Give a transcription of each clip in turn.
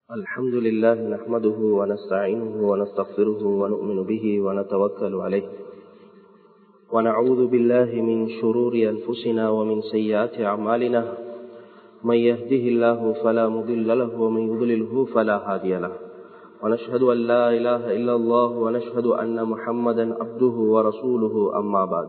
الحمد لله نحمده ونستعينه ونستغفره ونؤمن به ونتوكل عليه ونعوذ بالله من شرور أنفسنا ومن سيئات أعمالنا من يهده الله فلا مضل له ومن يضلله فلا هادي له ونشهد أن لا إله إلا الله ونشهد أن محمدا عبده ورسوله أما بعد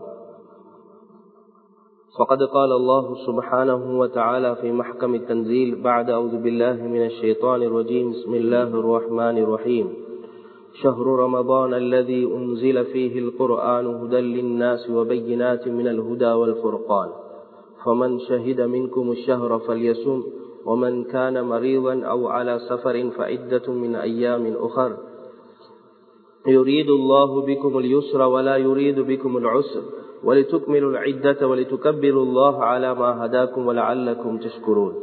فقد قال الله سبحانه وتعالى في محكم التنزيل بعد أعوذ بالله من الشيطان الرجيم بسم الله الرحمن الرحيم شهر رمضان الذي أنزل فيه القرآن هدى للناس وبينات من الهدى والفرقان فمن شهد منكم الشهر فليسم ومن كان مريضا أو على سفر فعدة من أيام أخر يريد الله بكم اليسر ولا يريد بكم العسر ولتكملوا العدة ولتكبروا الله على ما هداكم ولعلكم تشكرون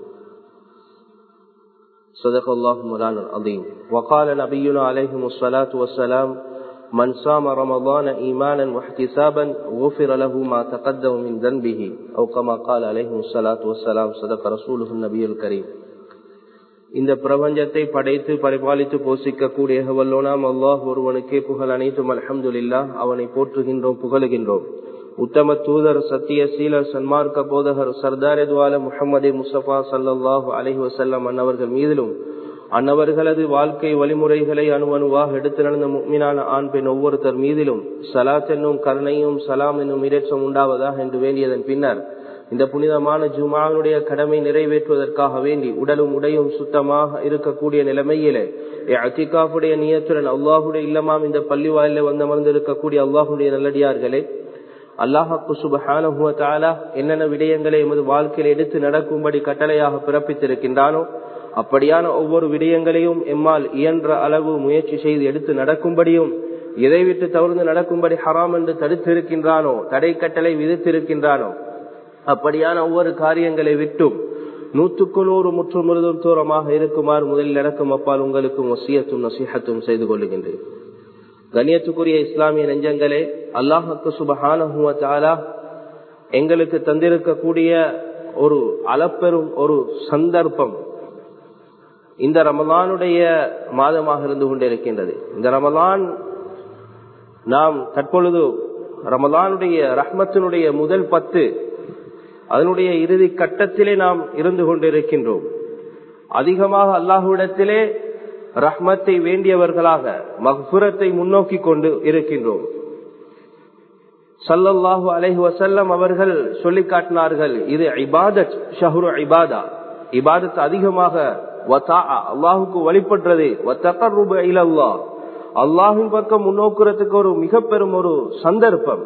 صدق الله مولانا العظيم وقال نبينا عليه الصلاة والسلام من صام رمضان إيمانا واحتسابا غفر له ما تقدم من ذنبه أو كما قال عليه الصلاة والسلام صدق رسوله النبي الكريم இந்த பிரபஞ்சத்தை படைத்து பரிபாலித்து போஷிக்கக்கூடிய வல்லோனாம் அல்லாஹ் ஒருவனுக்கே புகழ் அனைத்தும் அலமதுல்லா அவனை போற்றுகின்றோம் புகழுகின்றோம் உத்தம தூதர் சத்திய சீலர் சன்மார்க்க போதகர் சர்தார் துவால முகமது முஸ்தபா சல்லாஹூ அலஹி வசல்லம் அன்னவர்கள் மீதிலும் அன்னவர்களது வாழ்க்கை வழிமுறைகளை அணுவணுவாக எடுத்து நடந்த முக்மினான ஆண் பெண் ஒவ்வொருத்தர் மீதிலும் சலாத் என்னும் கருணையும் சலாம் என்னும் இறைச்சம் உண்டாவதாக என்று வேண்டியதன் பின்னர் இந்த புனிதமான ஜுமானுடைய கடமை நிறைவேற்றுவதற்காக வேண்டி உடலும் உடையும் சுத்தமாக இருக்கக்கூடிய நிலைமையிலே அத்திகாஃபுடைய நியத்துடன் அல்லாஹுடைய இல்லமாம் இந்த பள்ளி வாயில வந்து அமர்ந்திருக்கக்கூடிய அல்லாஹுடைய நல்லடியார்களே அல்லாஹாக்கு சுபஹானுவத்தாலா என்னென்ன விடயங்களை எமது வாழ்க்கையில் எடுத்து நடக்கும்படி கட்டளையாக பிறப்பித்திருக்கின்றானோ அப்படியான ஒவ்வொரு விடயங்களையும் எம்மால் இயன்ற அளவு முயற்சி செய்து எடுத்து நடக்கும்படியும் இதை விட்டு தவிர்த்து நடக்கும்படி ஹராம் என்று தடுத்திருக்கின்றானோ தடை கட்டளை விதித்திருக்கின்றானோ அப்படியான ஒவ்வொரு காரியங்களை விட்டும் நூற்றுக்கு நூறு முற்று முழுதும் தூரமாக இருக்குமாறு முதலில் நடக்கும் அப்பால் உங்களுக்கும் வசியத்தும் நசீகத்தும் செய்து கொள்ளுகின்றேன் கண்ணியத்துக்குரிய இஸ்லாமிய நெஞ்சங்களே அல்லாஹுக்கு சுபஹானா எங்களுக்கு தந்திருக்கக்கூடிய ஒரு அளப்பெரும் ஒரு சந்தர்ப்பம் இந்த ரமலானுடைய மாதமாக இருந்து கொண்டிருக்கின்றது இந்த ரமலான் நாம் தற்பொழுது ரமலானுடைய ரஹ்மத்தினுடைய முதல் பத்து அதனுடைய இறுதி கட்டத்திலே நாம் இருந்து கொண்டிருக்கின்றோம் அதிகமாக அல்லாஹுவிடத்திலே ரஹ்மத்தை வேண்டியவர்களாக மஹ்புரத்தை முன்னோக்கி கொண்டு இருக்கின்றோம் சல்லல்லாஹு அலஹி வசல்லம் அவர்கள் சொல்லி காட்டினார்கள் இது இபாதத் ஷஹுரு இபாதா இபாதத் அதிகமாக அல்லாஹுக்கு வழிபடுறது அல்லாஹின் பக்கம் முன்னோக்குறதுக்கு ஒரு மிக பெரும் ஒரு சந்தர்ப்பம்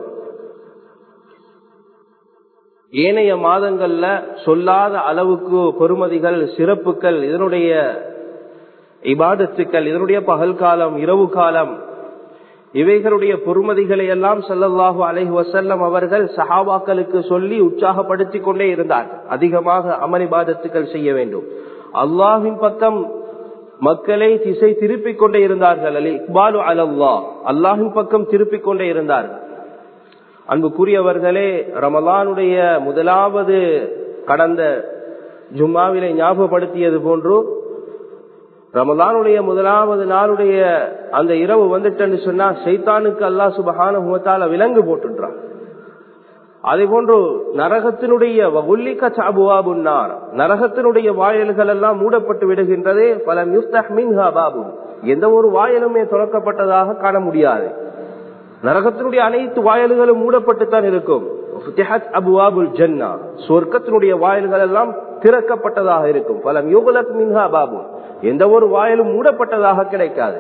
ஏனைய மாதங்கள்ல சொல்லாத அளவுக்கு பொறுமதிகள் சிறப்புகள் இதனுடைய இபாதத்துக்கள் இதனுடைய பகல் காலம் இரவு காலம் இவைகளுடைய பொறுமதிகளை எல்லாம் சல்லல்லாஹு அலஹி வசல்லம் அவர்கள் சஹாபாக்களுக்கு சொல்லி உற்சாகப்படுத்தி கொண்டே இருந்தார் அதிகமாக அமளிபாதத்துக்கள் செய்ய வேண்டும் அல்லாஹின் பக்கம் மக்களை திசை திருப்பிக் கொண்டே இருந்தார்கள் அலி இக்பாலு அலல்லா அல்லாஹின் பக்கம் திருப்பிக் கொண்டே இருந்தார்கள் அன்புக்குரியவர்களே ரமலானுடைய முதலாவது கடந்த ஜும்மாவிலை ஞாபகப்படுத்தியது போன்று ரமலானுடைய முதலாவது நாளுடைய அந்த இரவு வந்துட்டு சொன்னா சைத்தானுக்கு அல்லா சுபகான முகத்தால விலங்கு போட்டுன்றான் அதே போன்று நரகத்தினுடைய உள்ளிக்க சாபுவாபுன்னார் நரகத்தினுடைய வாயல்கள் எல்லாம் மூடப்பட்டு விடுகின்றதே பல மின்ஹா பாபு எந்த ஒரு வாயலுமே திறக்கப்பட்டதாக காண முடியாது நரகத்தினுடைய அனைத்து வாயல்களும் மூடப்பட்டுத்தான் இருக்கும் ஜன்னா சொர்க்கத்தினுடைய வாயில்கள் எல்லாம் திறக்கப்பட்டதாக இருக்கும் பலம் யுகலக் மின்ஹா பாபு எந்த ஒரு வாயிலும் மூடப்பட்டதாக கிடைக்காது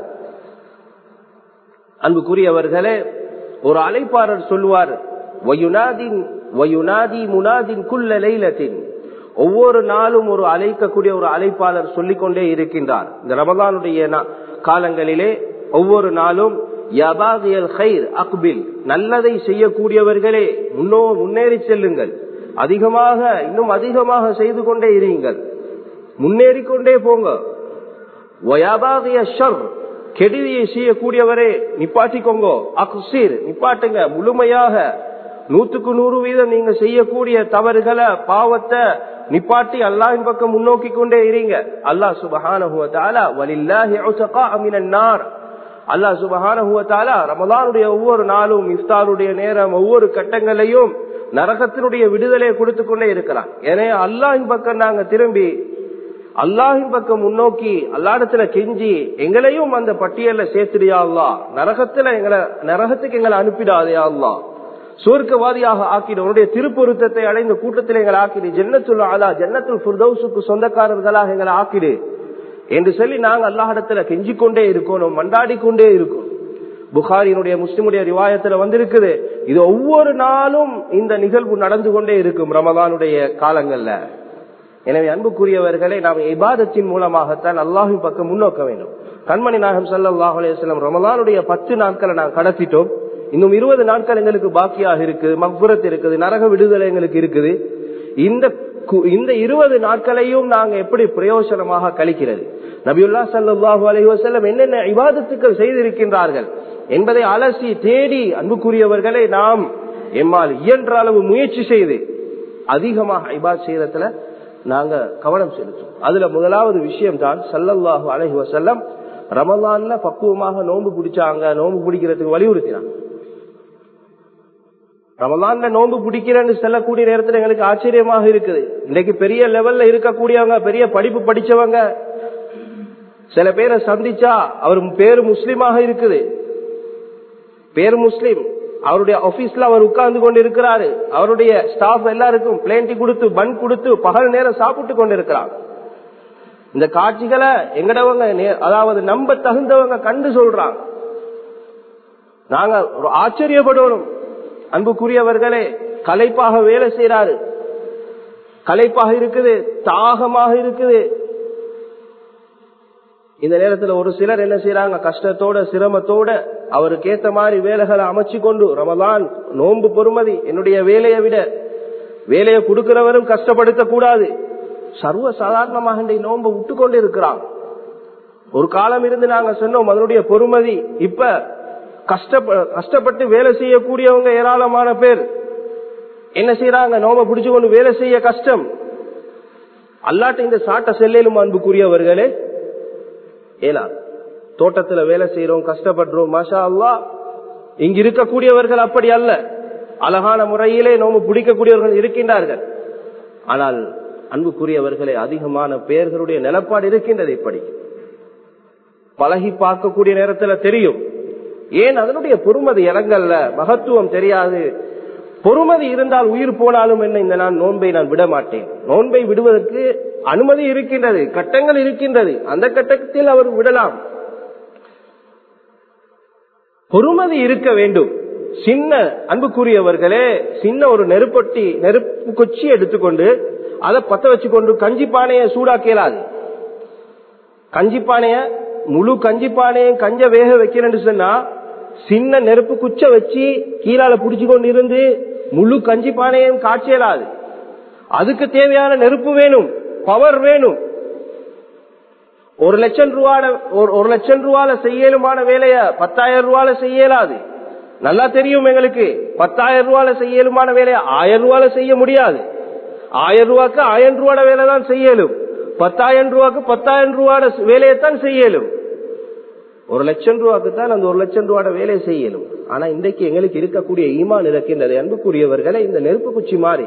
அன்புக்குரியவர்களே ஒரு அழைப்பாளர் சொல்லுவார் ஒவ்வொரு நாளும் ஒரு அழைக்கக்கூடிய ஒரு அழைப்பாளர் சொல்லிக் கொண்டே இருக்கின்றார் இந்த ரமதானுடைய காலங்களிலே ஒவ்வொரு நாளும் அக்பில் நல்லதை செய்யக்கூடியவர்களே முன்னோ முன்னேறி செல்லுங்கள் அதிகமாக இன்னும் அதிகமாக செய்து கொண்டே இருங்கள் முன்னேறி கொண்டே போங்க கெடுதியை செய்யக்கூடியவரே நிப்பாட்டிக்கோங்க அக்சீர் நிப்பாட்டுங்க முழுமையாக நூத்துக்கு நூறு வீதம் நீங்க செய்யக்கூடிய தவறுகளை பாவத்தை நிப்பாட்டி அல்லாஹின் பக்கம் முன்னோக்கி கொண்டே இருங்க அல்லாஹ் சுபஹானஹுவத்தாலா வலில்லாஹி உத்தகா அமினன் நார் அல்லாஹ் சுபஹானஹுவத்தாலா ரமலானுடைய ஒவ்வொரு நாளும் இஃப்தாருடைய நேரம் ஒவ்வொரு கட்டங்களையும் நரகத்தினுடைய விடுதலையை கொடுத்து கொண்டே இருக்கிறான் எனவே அல்லாஹின் பக்கம் நாங்க திரும்பி அல்லாஹின் பக்கம் முன்னோக்கி அல்லாடத்துல கெஞ்சி எங்களையும் அந்த பட்டியல்ல சேர்த்துடியா அல்லா நரகத்துல எங்களை நரகத்துக்கு எங்களை அனுப்பிடாதே அல்லா சுவர்க்கவாதியாக ஆக்கிடு உன்னுடைய திருப்பொருத்தத்தை அடைந்த கூட்டத்தில் எங்களை ஆக்கிடு ஜன்னத்துல் ஆலா ஜன்னத்துல் புர்தௌசுக்கு சொந்தக்காரர்களாக எங்களை ஆக்கிடு என்று சொல்லி நாங்க அல்லாஹிடத்துல கெஞ்சி கொண்டே இருக்கணும் மண்டாடி கொண்டே இருக்கணும் புகாரினுடைய முஸ்லிமுடைய ரிவாயத்துல வந்திருக்குது இது ஒவ்வொரு நாளும் இந்த நிகழ்வு நடந்து கொண்டே இருக்கும் ரமதானுடைய காலங்கள்ல எனவே அன்புக்குரியவர்களை நாம் இபாதத்தின் மூலமாகத்தான் அல்லாஹின் பக்கம் முன்னோக்க வேண்டும் கண்மணி நாயகம் சல்லாஹ் அலையம் ரமலானுடைய பத்து நாட்களை நாம் கடத்திட்டோம் இன்னும் இருபது நாட்கள் எங்களுக்கு பாக்கியாக இருக்கு மக்புரத் இருக்குது நரக விடுதலை எங்களுக்கு இருக்குது இந்த இந்த இருபது நாட்களையும் நாங்க எப்படி பிரயோசனமாக கழிக்கிறது நபியுல்லா சல்லாஹூ அலி வசல்லம் என்னென்ன இவாதத்துக்கள் செய்திருக்கின்றார்கள் என்பதை அலசி தேடி அன்புக்குரியவர்களை நாம் எம்மால் இயன்ற அளவு முயற்சி செய்து அதிகமாக ஐபாத் செய்யறதுல நாங்க கவனம் செலுத்தும் அதுல முதலாவது விஷயம் தான் சல்லல்லாஹு அலஹி வசல்லம் ரமலான்ல பக்குவமாக நோன்பு பிடிச்சாங்க நோன்பு பிடிக்கிறதுக்கு வலியுறுத்தினாங்க ரமலான்ல நோன்பு பிடிக்கிறேன்னு செல்லக்கூடிய நேரத்தில் எங்களுக்கு ஆச்சரியமாக இருக்குது இன்னைக்கு பெரிய லெவல்ல இருக்கக்கூடியவங்க பெரிய படிப்பு படிச்சவங்க சில பேரை சந்திச்சா அவர் பேரு முஸ்லீமாக இருக்குது பேரு முஸ்லீம் அவருடைய ஆபீஸ்ல அவர் உட்கார்ந்து கொண்டு இருக்கிறாரு அவருடைய ஸ்டாஃப் எல்லாருக்கும் பிளேண்டி கொடுத்து பன் கொடுத்து பகல் நேரம் சாப்பிட்டு கொண்டு இருக்கிறார் இந்த காட்சிகளை எங்கடவங்க அதாவது நம்ப தகுந்தவங்க கண்டு சொல்றாங்க நாங்க ஆச்சரியப்படணும் அன்புக்குரியவர்களே கலைப்பாக வேலை செய்யறாரு கலைப்பாக இருக்குது தாகமாக இருக்குது இந்த நேரத்துல ஒரு சிலர் என்ன செய்யறாங்க கஷ்டத்தோட சிரமத்தோட அவருக்கு ஏத்த மாதிரி வேலைகளை அமைச்சு கொண்டு ரமதான் நோன்பு பொறுமதி என்னுடைய வேலையை விட வேலையை கொடுக்கிறவரும் கஷ்டப்படுத்த கூடாது சர்வ சாதாரணமாக இந்த நோன்பை விட்டு கொண்டு இருக்கிறான் ஒரு காலம் இருந்து நாங்க சொன்னோம் அதனுடைய பொறுமதி இப்ப கஷ்டப்பட்டு வேலை செய்யக்கூடியவங்க ஏராளமான பேர் என்ன செய்யறாங்க நோம்ப பிடிச்சு கொண்டு வேலை செய்ய கஷ்டம் அல்லாட்ட இந்த சாட்ட செல்லும் அன்புக்குரியவர்களே ஏலா தோட்டத்துல வேலை செய்யறோம் கஷ்டப்படுறோம் மாஷா அல்லா இங்க இருக்கக்கூடியவர்கள் அப்படி அல்ல அழகான முறையிலே நோம்பு பிடிக்கக்கூடியவர்கள் இருக்கின்றார்கள் ஆனால் அன்புக்குரியவர்களே அதிகமான பெயர்களுடைய நிலப்பாடு இருக்கின்றது இப்படி பழகி பார்க்கக்கூடிய நேரத்துல தெரியும் ஏன் அதனுடைய பொறுமதி இறங்கல்ல மகத்துவம் தெரியாது பொறுமதி இருந்தால் உயிர் போனாலும் என்ன இந்த நான் நோன்பை நான் விட மாட்டேன் நோன்பை விடுவதற்கு அனுமதி இருக்கின்றது கட்டங்கள் இருக்கின்றது அந்த கட்டத்தில் அவர் விடலாம் பொறுமதி இருக்க வேண்டும் சின்ன அன்புக்குரியவர்களே சின்ன ஒரு நெருப்பொட்டி நெருப்பு கொச்சி எடுத்துக்கொண்டு அதை பத்த வச்சுக்கொண்டு கஞ்சி பானைய சூடாக்கலாது கஞ்சி பானைய முழு கஞ்சி பானையும் கஞ்ச வேக வைக்கிறேன்னு சொன்னா சின்ன நெருப்பு குச்ச வச்சு கீழால புடிச்சு கொண்டு இருந்து முழு கஞ்சி பானையும் காய்ச்சலாது அதுக்கு தேவையான நெருப்பு வேணும் பவர் வேணும் ஒரு லட்சம் ரூபால ஒரு லட்சம் ரூபால செய்யலுமான வேலைய பத்தாயிரம் ரூபால செய்யலாது நல்லா தெரியும் எங்களுக்கு பத்தாயிரம் ரூபால செய்யலுமான வேலைய ஆயிரம் ரூபால செய்ய முடியாது ஆயிரம் ரூபாய்க்கு ஆயிரம் ரூபாட வேலை தான் செய்யலும் பத்தாயிரம் ரூபாய்க்கு பத்தாயிரம் ரூபாட வேலையைத்தான் செய்யலும் ஒரு லட்சம் ரூபாய்க்கு தான் அந்த ஒரு லட்சம் ரூபாட வேலையை செய்யலும் ஆனா இன்றைக்கு எங்களுக்கு இருக்கக்கூடிய ஈமான் இருக்கின்றது அன்புக்குரியவர்களை இந்த நெருப்பு குச்சி மாறி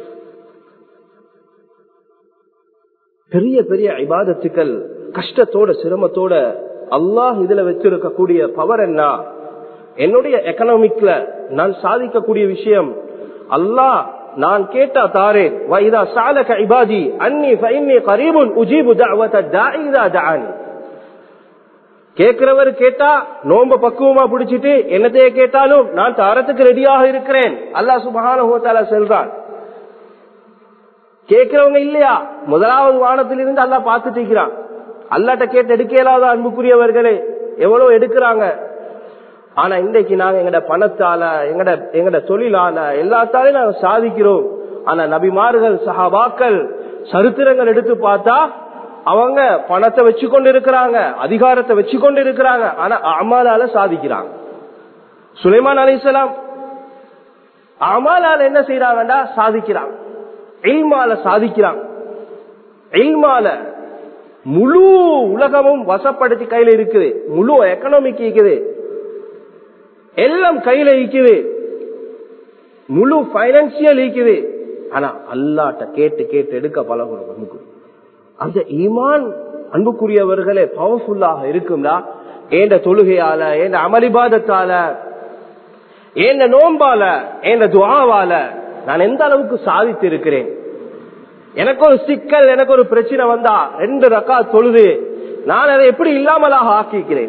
பெரிய பெரிய இபாதத்துக்கள் கஷ்டத்தோட சிரமத்தோட அல்லாஹ் இதுல வச்சிருக்கக்கூடிய பவர் என்ன என்னுடைய எக்கனாமிக்ல நான் சாதிக்கக்கூடிய விஷயம் அல்லாஹ் நான் கேட்டா தாரேன் வைதா சாலக இபாதி அன்னி ஃபைன்னி கரீபுன் உஜீபு தஅவத தாஇ இதா தஆனி கேட்கிறவர் கேட்டா நோம்ப பக்குவமா பிடிச்சிட்டு என்னத்தையே கேட்டாலும் நான் தாரத்துக்கு ரெடியாக இருக்கிறேன் அல்லாஹ் சுபஹானஹு வ தஆலா சொல்றான் கேட்கிறவங்க இல்லையா முதலாவது வானத்திலிருந்து அல்லா பார்த்துட்டு இருக்கிறான் அல்லாட்ட கேட்டு எடுக்க இயலாத அன்புக்குரியவர்களே எவ்வளவு எடுக்கிறாங்க ஆனா இன்றைக்கு நாங்க எங்கட பணத்தால எங்கட எங்கட தொழிலால எல்லாத்தாலையும் நாங்க சாதிக்கிறோம் ஆனா நபிமார்கள் சஹாபாக்கள் சரித்திரங்கள் எடுத்து பார்த்தா அவங்க பணத்தை வச்சு கொண்டு இருக்கிறாங்க அதிகாரத்தை வச்சு கொண்டு இருக்கிறாங்க ஆனா அமாலால சாதிக்கிறாங்க சுலைமான் அலிசலாம் அமாலால என்ன செய்யறாங்கடா சாதிக்கிறாங்க இல்மால சாதிக்கிறான் இல்மால முழு உலகமும் வசப்படுத்தி கையில இருக்குது முழு எக்கனாமிக் இருக்குது எல்லாம் கையில இருக்குது முழு பைனான்சியல் இருக்குது ஆனா அல்லாட்ட கேட்டு கேட்டு எடுக்க பழகணும் நமக்கு அந்த ஈமான் அன்புக்குரியவர்களே பவர்ஃபுல்லாக இருக்கும்னா ஏண்ட தொழுகையால ஏண்ட அமளிபாதத்தால ஏண்ட நோம்பால ஏண்ட துவாவால நான் எந்த அளவுக்கு சாதித்து இருக்கிறேன் எனக்கு ஒரு சிக்கல் எனக்கு ஒரு பிரச்சனை வந்தா ரெண்டு ரக்கா தொழுது நான் அதை எப்படி இல்லாமலாக ஆக்கிக்கிறேன்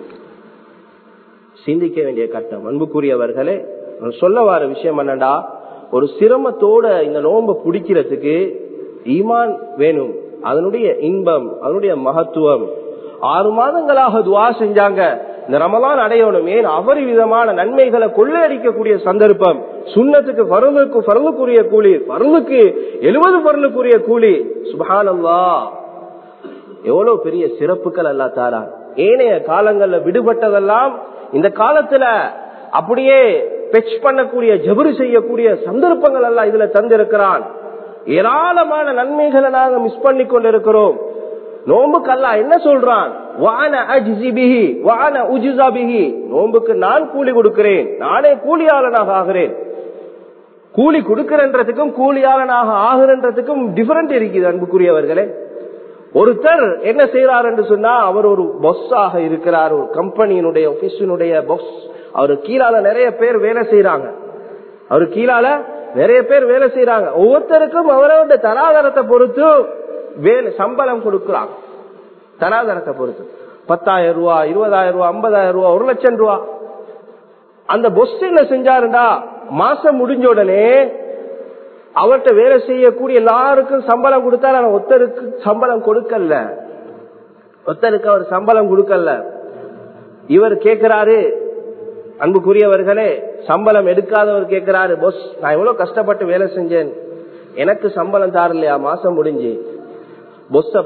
சிந்திக்க வேண்டிய கட்டம் அன்புக்குரியவர்களே நான் சொல்ல வர விஷயம் என்னடா ஒரு சிரமத்தோட இந்த நோன்பை பிடிக்கிறதுக்கு ஈமான் வேணும் அதனுடைய இன்பம் அதனுடைய மகத்துவம் ஆறு மாதங்களாக துவா செஞ்சாங்க இந்த ரமலான் அடையணும் ஏன் அபரிவிதமான நன்மைகளை கொள்ளையடிக்கக்கூடிய சந்தர்ப்பம் சுண்ணத்துக்கு பருளுக்கு பருளுக்குரிய கூலி பருளுக்கு எழுபது பருளுக்குரிய கூலி சுபஹானல்லா எவ்வளவு பெரிய சிறப்புகள் அல்லா தாரா ஏனைய காலங்கள்ல விடுபட்டதெல்லாம் இந்த காலத்துல அப்படியே பெச் பண்ணக்கூடிய ஜபரு செய்யக்கூடிய சந்தர்ப்பங்கள் எல்லாம் இதுல தந்திருக்கிறான் ஏராளமான நன்மைகளை நாங்க மிஸ் பண்ணி கொண்டிருக்கிறோம் நோம்புக்கு அல்ல என்ன சொல்றான் வான அஜிபிஹி வான உஜிசாபிஹி நோம்புக்கு நான் கூலி கொடுக்கிறேன் நானே கூலியாளனாக ஆகிறேன் கூலி கொடுக்கிறன்றதுக்கும் கூலியாளனாக ஆகிறன்றதுக்கும் டிஃபரெண்ட் இருக்குது அன்புக்குரியவர்களே ஒருத்தர் என்ன செய்யறார் என்று சொன்னா அவர் ஒரு பொஸ்ஸாக இருக்கிறார் ஒரு கம்பெனியினுடைய ஆபீஸினுடைய பொஸ் அவரு கீழால நிறைய பேர் வேலை செய்யறாங்க அவரு கீழால நிறைய பேர் வேலை செய்யறாங்க ஒவ்வொருத்தருக்கும் அவரோட தராதரத்தை பொறுத்து வேலை சம்பளம் கொடுக்கிறாங்க தராதரத்தை பொறுத்து பத்தாயிரம் ரூபாய் இருபதாயிரம் ரூபாய் ஐம்பதாயிரம் ரூபாய் ஒரு லட்சம் ரூபாய் அந்த பொஸ் என்ன செஞ்சாருண்டா மாசம் முடிஞ்ச உடனே அவர்கிட்ட வேலை செய்யக்கூடிய எல்லாருக்கும் சம்பளம் கொடுத்தாரு ஆனா ஒருத்தருக்கு சம்பளம் கொடுக்கல ஒருத்தருக்கு அவர் சம்பளம் கொடுக்கல இவர் கேட்கிறாரு அன்புக்குரியவர்களே சம்பளம் எடுக்காதவர் கேட்கிறாரு பொஸ் நான் எவ்வளவு கஷ்டப்பட்டு வேலை செஞ்சேன் எனக்கு சம்பளம் தாரலையா மாசம் முடிஞ்சு பொஸ்ஸ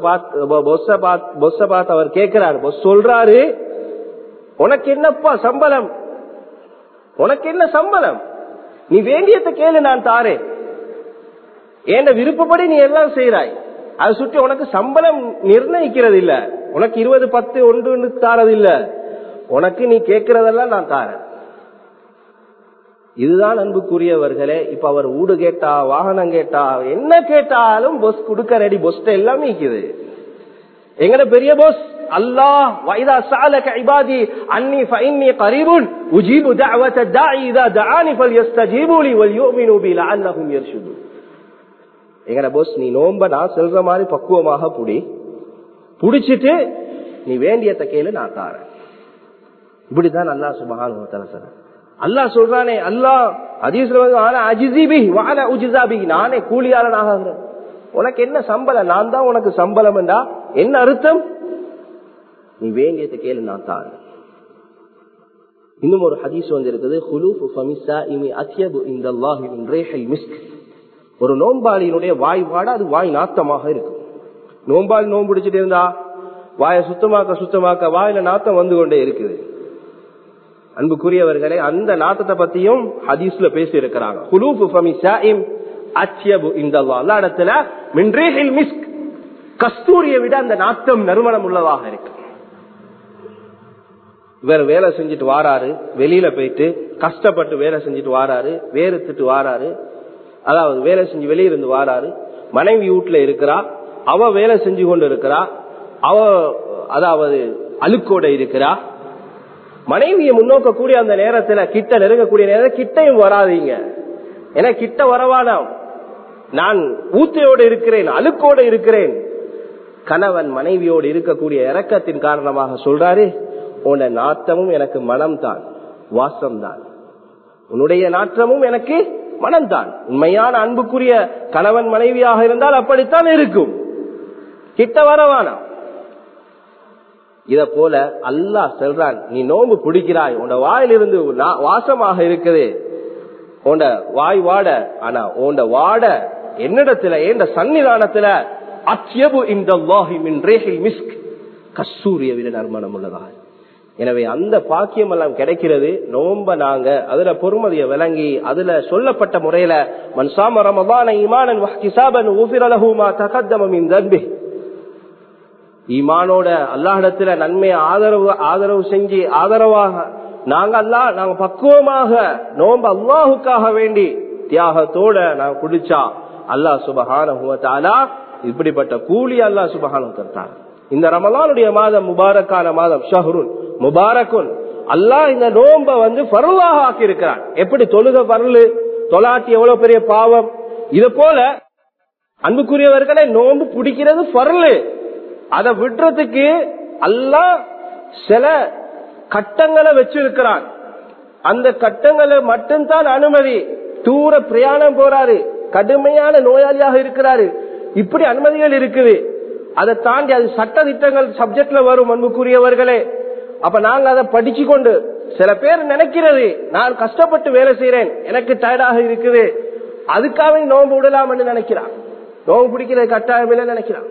பார்த்து அவர் கேட்கிறாரு பொஸ் சொல்றாரு உனக்கு என்னப்பா சம்பளம் உனக்கு என்ன சம்பளம் நீ வேண்டியத்தை கேளு நான் தாரேன் ஏண்ட விருப்பப்படி நீ எல்லாம் செய்யறாய் அதை சுற்றி உனக்கு சம்பளம் நிர்ணயிக்கிறது இல்ல உனக்கு இருபது பத்து ஒன்று தாரது இல்ல உனக்கு நீ கேட்கறதெல்லாம் நான் தாரேன் இதுதான் அன்புக்குரியவர்களே இப்ப அவர் ஊடு கேட்டா வாகனம் கேட்டா என்ன கேட்டாலும் பொஸ் கொடுக்க ரெடி பொஸ்ட எல்லாமே இருக்குது எங்கட பெரிய பொஸ் அல்லாஹ் வைதா சாலக இபாதி அன்னி ஃபைன்னி கரீபுன் உஜீபு தஅவத தாஇ இதா தஆனி ஃபல்யஸ்தஜீபு லி வல்யுமினு பி லஅல்லஹும் யர்ஷுதுன் எங்கட பொஸ் நீ நோம்ப நான் செல்ற மாதிரி பக்குவமாக புடி புடிச்சிட்டு நீ வேண்டியத கேளு நான் தாரேன் இப்படிதான் அல்லா சுபஹான் சொல்ற அல்லா சொல்றானே அல்லா அஜிசிபி வான உஜிசாபி நானே கூலியாளனாக உனக்கு என்ன சம்பளம் நான் தான் உனக்கு சம்பளம் என்றா என்ன அர்த்தம் நீ வேண்டியதை கேளு நான் தான் இன்னும் ஒரு ஹதீஸ் வந்து இருக்குது ஒரு நோம்பாளியினுடைய வாய் வாட அது வாய் நாத்தமாக இருக்கும் நோம்பாளி நோம்பு பிடிச்சிட்டு இருந்தா வாயை சுத்தமாக்க சுத்தமாக்க வாயில நாத்தம் வந்து கொண்டே இருக்குது அன்புக்குரியவர்களே அந்த நாத்தத்தை பத்தியும் ஹதீஸ்ல பேசி இருக்கிறாங்க இடத்துல மிஸ்க் கஸ்தூரியை விட அந்த நாத்தம் நறுமணம் உள்ளதாக இருக்கு இவர் வேலை செஞ்சுட்டு வாராரு வெளியில போயிட்டு கஷ்டப்பட்டு வேலை செஞ்சுட்டு வாராரு வேறுத்துட்டு வாராரு அதாவது வேலை செஞ்சு வெளியிருந்து வாராரு மனைவி வீட்டுல இருக்கிறா அவ வேலை செஞ்சு கொண்டு இருக்கிறா அவ அதாவது அழுக்கோட இருக்கிறா மனைவியை முன்னோக்கக்கூடிய அந்த நேரத்துல கிட்ட நெருங்கக்கூடிய நேரத்தில் கிட்டையும் வராதீங்க ஏன்னா கிட்ட வரவானாம் நான் ஊத்தையோடு இருக்கிறேன் அழுக்கோடு இருக்கிறேன் கணவன் மனைவியோடு இருக்கக்கூடிய இறக்கத்தின் காரணமாக சொல்றாரு உன்ன நாட்டமும் எனக்கு மனம் தான் வாசம் தான் உன்னுடைய நாற்றமும் எனக்கு மனம்தான் உண்மையான அன்புக்குரிய கணவன் மனைவியாக இருந்தால் அப்படித்தான் இருக்கும் கிட்ட வரவானாம் இத போல அல்லாஹ் சொல்றான் நீ நோம்பு பிடிக்கிறாய் உன் வாயிலிருந்து வாசமாக இருக்குது உண்ட வாய் வாட ஆனா உண்ட வாட என்னிடத்துல எந்த சன்னிதானத்துல அத்தியபு இந்த மிஸ்க் கஸ்தூரிய விட நறுமணம் உள்ளதாக எனவே அந்த பாக்கியம் எல்லாம் கிடைக்கிறது நோம்ப நாங்க அதுல பொறுமதிய விளங்கி அதுல சொல்லப்பட்ட முறையில மன்சாம ரமபான ஈமானன் வஹ்திசாபன் ஊஃபிரலஹுமா தகத்தம மின் தன்பி ஈமானோட அல்லாஹிடத்துல நன்மையை ஆதரவு ஆதரவு செஞ்சு ஆதரவாக நாங்க அல்லா நாங்க பக்குவமாக நோம்ப அல்லாஹுக்காக வேண்டி தியாகத்தோட நாங்க குடிச்சா அல்லாஹ் சுபஹான இப்படிப்பட்ட கூலி அல்லாஹ் சுபஹானம் தந்தார் இந்த ரமலானுடைய மாதம் முபாரக்கான மாதம் ஷஹருன் முபாரக்குன் அல்லாஹ் இந்த நோம்ப வந்து பருளாக ஆக்கி இருக்கிறான் எப்படி தொழுக பருளு தொலாட்டி எவ்வளவு பெரிய பாவம் இது போல அன்புக்குரியவர்களை நோம்பு பிடிக்கிறது பருளு அதை விடுறதுக்கு அல்லாஹ் சில கட்டங்களை வச்சிருக்கிறான் அந்த கட்டங்களை மட்டும்தான் அனுமதி தூர பிரயாணம் போறாரு கடுமையான நோயாளியாக இருக்கிறாரு இப்படி அனுமதிகள் இருக்குது அதை தாண்டி அது சட்ட திட்டங்கள் சப்ஜெக்ட்ல வரும் அன்புக்குரியவர்களே அப்ப நாங்க அதை படிச்சு கொண்டு சில பேர் நினைக்கிறது நான் கஷ்டப்பட்டு வேலை செய்யறேன் எனக்கு டயர்டாக இருக்குது அதுக்காக நோம்பு விடலாம் என்று நினைக்கிறான் நோம்பு பிடிக்கிறது கட்டாயம் இல்லை நினைக்கிறான்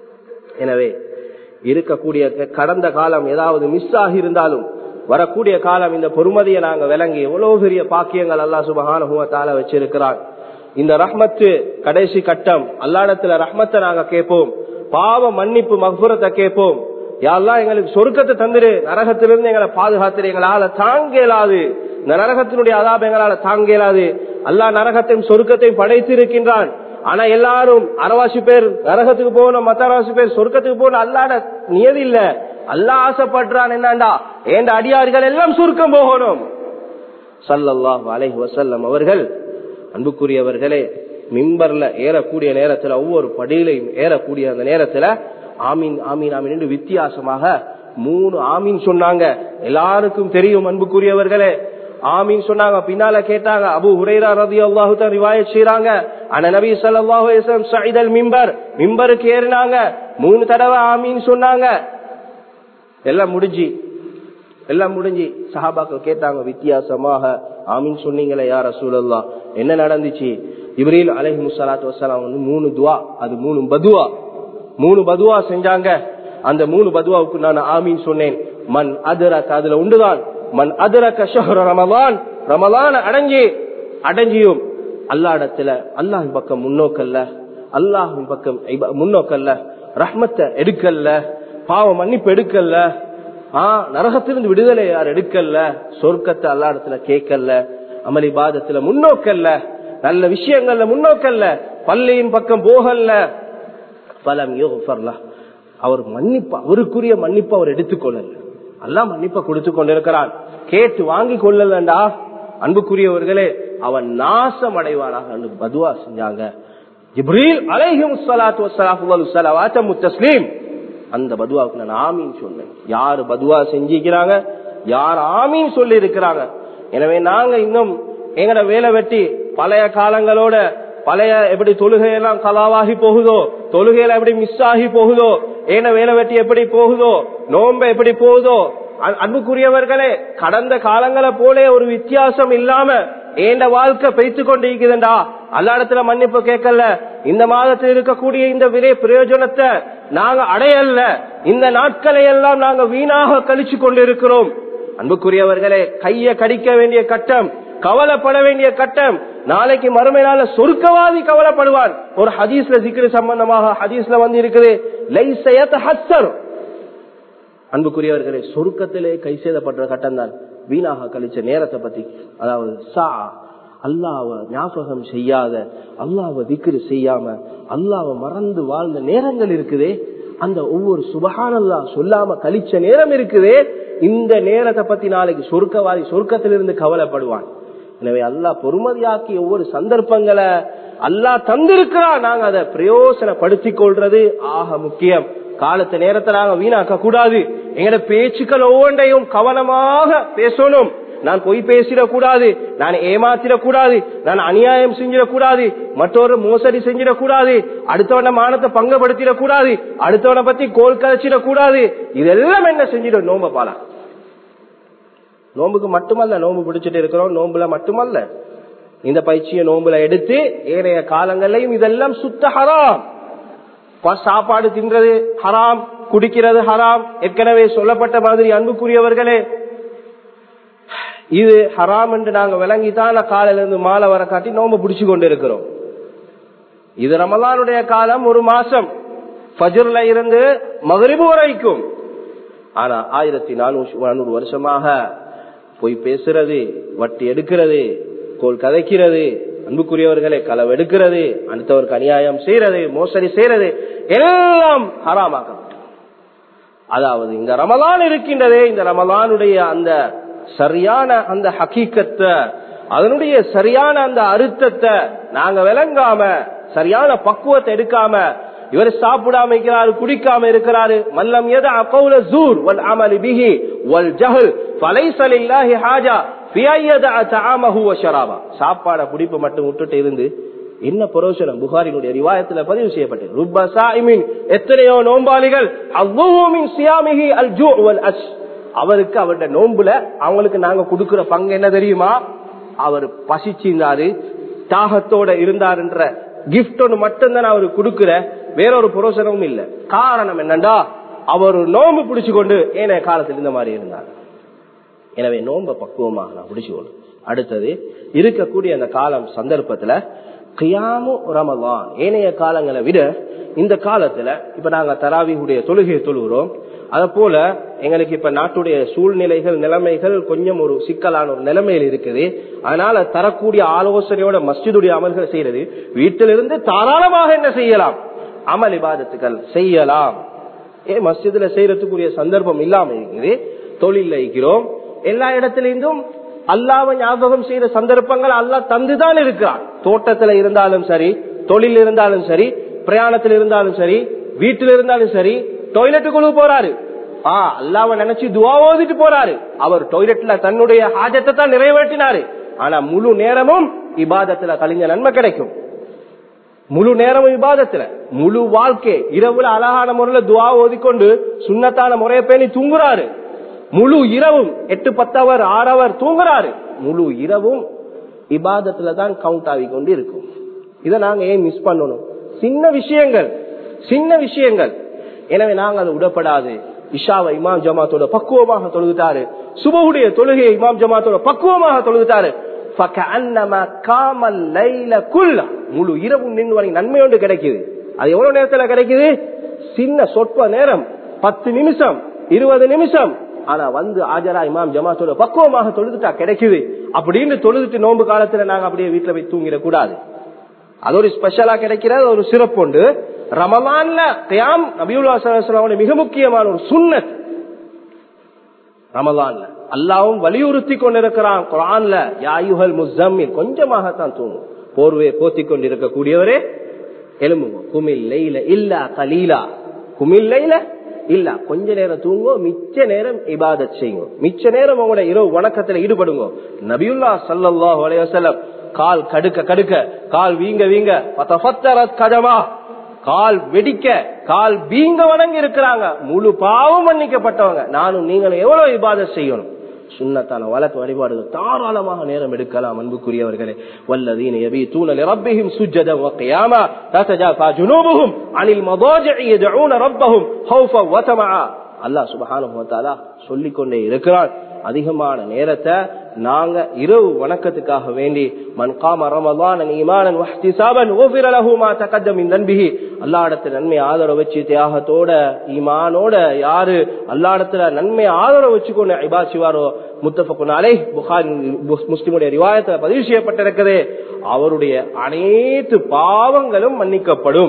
எனவே இருக்கக்கூடிய கடந்த காலம் ஏதாவது மிஸ் ஆகி இருந்தாலும் வரக்கூடிய காலம் இந்த பொறுமதியை நாங்க விளங்கி எவ்வளவு பெரிய பாக்கியங்கள் அல்லா சுபகான வச்சிருக்கிறான் இந்த ரஹ்மத்து கடைசி கட்டம் அல்லாடத்துல ரஹ்மத்தை நாங்க கேட்போம் பாவ மன்னிப்பு மகுரத்தை கேட்போம் யாரெல்லாம் எங்களுக்கு சொருக்கத்தை தந்துரு நரகத்திலிருந்து எங்களை பாதுகாத்துரு எங்களால தாங்க இயலாது இந்த நரகத்தினுடைய அதாப எங்களால தாங்க இயலாது அல்லா நரகத்தையும் சொருக்கத்தையும் படைத்து இருக்கின்றான் ஆனா எல்லாரும் அரைவாசி பேர் நரகத்துக்கு போகணும் மத்த அரைவாசி பேர் சொர்க்கத்துக்கு போகணும் அல்லாட நியதி இல்ல அல்லா ஆசைப்படுறான் என்னண்டா ஏண்ட அடியார்கள் எல்லாம் சுருக்கம் போகணும் சல்லல்லாஹ் அலைஹி வசல்லம் அவர்கள் அன்புக்குரியவர்களே மிம்பர்ல ஏறக்கூடிய நேரத்துல ஒவ்வொரு படியிலையும் ஏறக்கூடிய அந்த நேரத்துல ஆமீன் ஆமீன் ஆமீன் என்று வித்தியாசமாக மூணு ஆமீன் சொன்னாங்க எல்லாருக்கும் தெரியும் அன்புக்குரியவர்களே ஆமீன் சொன்னாங்க பின்னால கேட்டாங்க அபு ஹுரைரா ரதி அல்லாஹு தான் ரிவாயத் செய்யறாங்க ஆனா நபி ஸல்லல்லாஹு அலைஹி வஸல்லம் சைதல் மிம்பர் மிம்பருக்கு ஏறினாங்க மூணு தடவை ஆமீன் சொன்னாங்க எல்லாம் முடிஞ்சு எல்லாம் முடிஞ்சு சஹாபாக்கள் கேட்டாங்க வித்தியாசமாக ஆமீன் சொன்னீங்களே யார் ரசூலல்லா என்ன நடந்துச்சு இப்ரீல் அலைஹி முஸ்ஸலாத்து வஸ்ஸலாம் வந்து மூணு துவா அது மூணு பதுவா மூணு பதுவா செஞ்சாங்க அந்த மூணு பதுவாவுக்கு நான் ஆமீன் சொன்னேன் மண் அதுரக் அதுல உண்டுதான் மண் அதுரக்க ஷஹ்ர ரமலான் ரமலான் அடைஞ்சி அடைஞ்சியும் அல்லாடத்துல அல்லாஹின் பக்கம் முன்னோக்கல்ல அல்லாஹின் பக்கம் முன்னோக்கல்ல ரஹ்மத்தை எடுக்கல்ல பாவ மன்னிப்பு எடுக்கல்ல ஆஹ் நரகத்திலிருந்து விடுதலை யார் எடுக்கல்ல சொர்க்கத்தை அல்லாடத்துல கேட்கல அமளி பாதத்துல முன்னோக்கல்ல நல்ல விஷயங்கள்ல முன்னோக்கல்ல பள்ளியின் பக்கம் போகல்ல பலம் யோகர்ல அவர் மன்னிப்பு அவருக்குரிய மன்னிப்பு அவர் எடுத்துக்கொள்ளல எல்லாம் மன்னிப்ப கொடுத்து கொண்டிருக்கிறான் கேட்டு வாங்கி கொள்ளலண்டா அன்புக்குரியவர்களே அவன் நாசம் அடைவானாக பதுவா செஞ்சாங்க ஜிப்ரீல் அலைஹிம் ஸலாத்து வஸ்ஸலாத்து ஸலவாத்து முத்தஸ்லீம் அந்த பதுவாவுக்கு நான் ஆமீன் சொன்னேன் யாரு பதுவா செஞ்சிக்கிறாங்க யார் ஆமீன் சொல்லி இருக்கிறாங்க எனவே நாங்க இன்னும் எங்கட வேலை வெட்டி பழைய காலங்களோட பழைய எப்படி தொழுகையெல்லாம் கலாவாகி போகுதோ தொழுகையில எப்படி மிஸ் ஆகி போகுதோ ஏன வேலை வெட்டி எப்படி போகுதோ நோம்ப எப்படி போகுதோ அன்புக்குரியவர்களே கடந்த காலங்களை போல ஒரு வித்தியாசம் இல்லாம ஏண்ட வாழ்க்கை பெய்த்து கொண்டு இருக்குதுண்டா அல்லாடத்துல மன்னிப்பு கேட்கல இந்த மாதத்தில் இருக்கக்கூடிய இந்த விலை பிரயோஜனத்தை நாங்க அடையல இந்த நாட்களை எல்லாம் நாங்க வீணாக கழிச்சு கொண்டு இருக்கிறோம் அன்புக்குரியவர்களே கைய கடிக்க வேண்டிய கட்டம் கவலைப்பட வேண்டிய கட்டம் நாளைக்கு மறுமை நாள சொர்க்கவாதி கவலைப்படுவான் ஒரு ஹதீஸ்ல சிக்கிர சம்பந்தமாக ஹதீஸ்ல வந்து இருக்குது அன்புக்குரியவர்களே சொருக்கத்திலே கை செய்தப்படுற கட்டம் தான் வீணாக கழிச்ச நேரத்தை பத்தி அதாவது சா அல்லாவ ஞாபகம் செய்யாத அல்லாவ திக்ரு செய்யாம அல்லாவ மறந்து வாழ்ந்த நேரங்கள் இருக்குதே அந்த ஒவ்வொரு சுபகானல்லா சொல்லாம கழிச்ச நேரம் இருக்குதே இந்த நேரத்தை பத்தி நாளைக்கு சொர்க்கவாதி சொர்க்கத்திலிருந்து கவலைப்படுவான் எனவே அல்லா பொறுமதியாக்கி ஒவ்வொரு சந்தர்ப்பங்களை அல்லா தந்திருக்கிறான் நாங்க அதை பிரயோசனப்படுத்திக் கொள்றது ஆக முக்கியம் காலத்து நேரத்தை நாங்க வீணாக்க கூடாது எங்கட பேச்சுக்கள் ஒவ்வொன்றையும் கவனமாக பேசணும் நான் பொய் பேசிடக்கூடாது நான் ஏமாத்திடக்கூடாது நான் அநியாயம் செஞ்சிடக்கூடாது மற்றொரு மோசடி செஞ்சிடக்கூடாது அடுத்தவன மானத்தை பங்கப்படுத்திடக்கூடாது அடுத்தவனை பத்தி கோல் கதைச்சிடக்கூடாது இதெல்லாம் என்ன செஞ்சிடும் நோம்ப பாலா நோம்புக்கு மட்டுமல்ல நோம்பு பிடிச்சிட்டு இருக்கிறோம் நோம்புல மட்டுமல்ல இந்த பயிற்சியை நோம்புல எடுத்து ஏனைய காலங்கள்லயும் இதெல்லாம் சுத்த ஹராம் சாப்பாடு தின்றது ஹராம் குடிக்கிறது ஹராம் ஏற்கனவே சொல்லப்பட்ட மாதிரி அன்புக்குரியவர்களே இது ஹராம் என்று நாங்க விளங்கித்தான் காலையில இருந்து மாலை வர காட்டி நோம்பு பிடிச்சு கொண்டு இருக்கிறோம் இது ரமலானுடைய காலம் ஒரு மாசம் ஃபஜர்ல இருந்து மகரிபு வரைக்கும் ஆனா ஆயிரத்தி நானூறு நானூறு வருஷமாக போய் பேசுறது வட்டி எடுக்கிறது கோல் கதைக்கிறது அன்புக்குரியவர்களை களவு எடுக்கிறது அடுத்தவருக்கு அநியாயம் செய்யறது மோசடி செய்யறது எல்லாம் ஹராமாக்கப்பட்டது அதாவது இந்த ரமலான் இருக்கின்றதே இந்த ரமலானுடைய அந்த சரியான அந்த ஹக்கீக்கத்தை அதனுடைய சரியான அந்த அறுத்தத்தை நாங்க விளங்காம சரியான பக்குவத்தை எடுக்காம இவர் சாப்பிடாம இருக்கிறாரு குடிக்காம இருக்கிறாரு மல்லம் எத அகௌல ஜூர் வல் அமலி பிஹி வல் ஜஹல் ஃபலைஸ லில்லாஹி ஹாஜா ஃபி அய்யத தஆமஹு வ ஷராபா சாப்பாட குடிப்பு மட்டும் விட்டுட்டு இருந்து என்ன பிரயோஜனம் புகாரினுடைய ரிவாயத்துல பதிவு செய்யப்பட்டது ருப்ப சாயிமின் எத்தனையோ நோம்பாளிகள் அவ்வளவுமின் சியாமிஹி அல் ஜூ வல் அஷ் அவருக்கு அவருடைய நோன்புல அவங்களுக்கு நாங்க கொடுக்கிற பங்கு என்ன தெரியுமா அவர் பசிச்சிருந்தாரு தாகத்தோட இருந்தாருன்ற கிஃப்ட் ஒன்று மட்டும்தான் அவரு கொடுக்கிற வேறொரு புரோசனமும் இல்ல காரணம் என்னண்டா அவர் நோம்பு பிடிச்சு கொண்டு ஏனைய காலத்தில் இந்த மாதிரி இருந்தார் எனவே நோம்ப பக்குவமாக நான் பிடிச்சுக்கொண்டு அடுத்தது இருக்கக்கூடிய அந்த காலம் சந்தர்ப்பத்துல கியாமு ரமலான் ஏனைய காலங்களை விட இந்த காலத்துல இப்ப நாங்க தராவியுடைய தொழுகையை தொழுகிறோம் அத போல எங்களுக்கு இப்ப நாட்டுடைய சூழ்நிலைகள் நிலைமைகள் கொஞ்சம் ஒரு சிக்கலான ஒரு நிலைமையில் இருக்குது அதனால தரக்கூடிய ஆலோசனையோட மஸ்ஜிதுடைய அமல்கள் செய்யறது வீட்டிலிருந்து தாராளமாக என்ன செய்யலாம் அமல் இபாதத்துகள் செய்யலாம் ஏன் மஸ்ஜிதுல செய்யறதுக்குரிய சந்தர்ப்பம் இல்லாம இருக்குது தொழில இருக்கிறோம் எல்லா இடத்திலிருந்தும் அல்லாவை ஞாபகம் செய்யற சந்தர்ப்பங்கள் அல்லா தந்துதான் இருக்கிறான் தோட்டத்துல இருந்தாலும் சரி தொழில் இருந்தாலும் சரி பிரயாணத்தில் இருந்தாலும் சரி வீட்டில் இருந்தாலும் சரி டாய்லெட்டுக்குள்ள போறாரு ஆ அல்லாவ நினைச்சு துவா ஓதிட்டு போறாரு அவர் டாய்லெட்ல தன்னுடைய ஹாஜத்தை தான் நிறைவேற்றினாரு ஆனா முழு நேரமும் இபாதத்துல கழிஞ்ச நன்மை கிடைக்கும் முழு நேரமும் விவாதத்துல முழு வாழ்க்கை இரவுல அழகான முறையில துவா ஓதிக்கொண்டு சுண்ணத்தான முறைய பேணி தூங்குறாரு முழு இரவும் எட்டு பத்தவர் ஆறவர் தூங்குறாரு முழு இரவும் இபாதத்துல தான் கவுண்ட் ஆகி கொண்டு இருக்கும் இதை நாங்க ஏன் மிஸ் பண்ணணும் சின்ன விஷயங்கள் சின்ன விஷயங்கள் எனவே நாங்க அதை விடப்படாது இஷாவை இமாம் ஜமாத்தோட பக்குவமாக தொழுதுட்டாரு சுபகுடைய தொழுகையை இமாம் ஜமாத்தோட பக்குவமாக தொழுதுட்டாரு முழு இரவும் நின்று நன்மை ஒன்று கிடைக்குது அது எவ்வளவு நேரத்துல கிடைக்குது சின்ன சொற்ப நேரம் பத்து நிமிஷம் இருபது நிமிஷம் ஆனா வந்து ஆஜரா இமாம் ஜமாத்தோட பக்குவமாக தொழுதுட்டா கிடைக்குது அப்படின்னு தொழுதுட்டு நோன்பு காலத்துல நாங்க அப்படியே வீட்டுல போய் தூங்கிட கூடாது அது ஒரு ஸ்பெஷலா கிடைக்கிறது ஒரு சிறப்பு உண்டு ரமலான்ல கியாம் நபியுல்லா மிக முக்கியமான ஒரு சுண்ணத் ரமலான்ல அல்லாவும் வலியுறுத்தி கொண்டிருக்கிறான் குரான்ல யாயுகல் முசம்மில் கொஞ்சமாகத்தான் தூங்கும் போர்வே போத்தி கொண்டிருக்கக்கூடியவரே எலும்புங்க குமில் லெய்ல இல்ல கலீலா குமில் லெய்ல இல்ல கொஞ்ச நேரம் தூங்கோ மிச்ச நேரம் இபாதத் செய்யுங்க மிச்ச நேரம் உங்களோட இரவு வணக்கத்துல ஈடுபடுங்க நபியுல்லா சல்லாஹ் அலையவசல்லம் கால் கடுக்க கடுக்க கால் வீங்க வீங்க கதமா கால் வெடிக்க கால் வீங்க வணங்கி இருக்கிறாங்க முழு பாவம் மன்னிக்கப்பட்டவங்க நானும் நீங்களும் எவ்வளவு இபாத செய்யணும் சுண்ணத்தான வழக்கு வழிபாடுகள் தாராளமாக நேரம் எடுக்கலாம் அன்புக்குரியவர்களே வல்லதீன يبيتون لربهم سجدا وقياما تتجافى جنوبهم عن المضاجع يدعون ربهم خوفا وطمعا அல்லாஹ் சுபஹானஹு வ தஆலா சொல்லிக் கொண்டே இருக்கிறான் அதிகமான நேரத்தை நாங்க இரவு வணக்கத்துக்காக வேண்டி மன்காம ரமலான் ஈமானன் வஹ்திசாபன் ஊஃபிர லஹு மா தகத்தம் மின் தன்பிஹி அல்லாஹ்விடத்துல நன்மை ஆதரவு வச்சு தியாகத்தோட ஈமானோட யாரு அல்லாஹ்விடத்துல நன்மை ஆதரவு வச்சுக்கொண்டு இபாத் செய்வாரோ முத்தஃபகுன் அலைஹ் புகாரி முஸ்லிமுடைய ரிவாயத்துல பதிவு செய்யப்பட்டிருக்கிறது அவருடைய அனைத்து பாவங்களும் மன்னிக்கப்படும்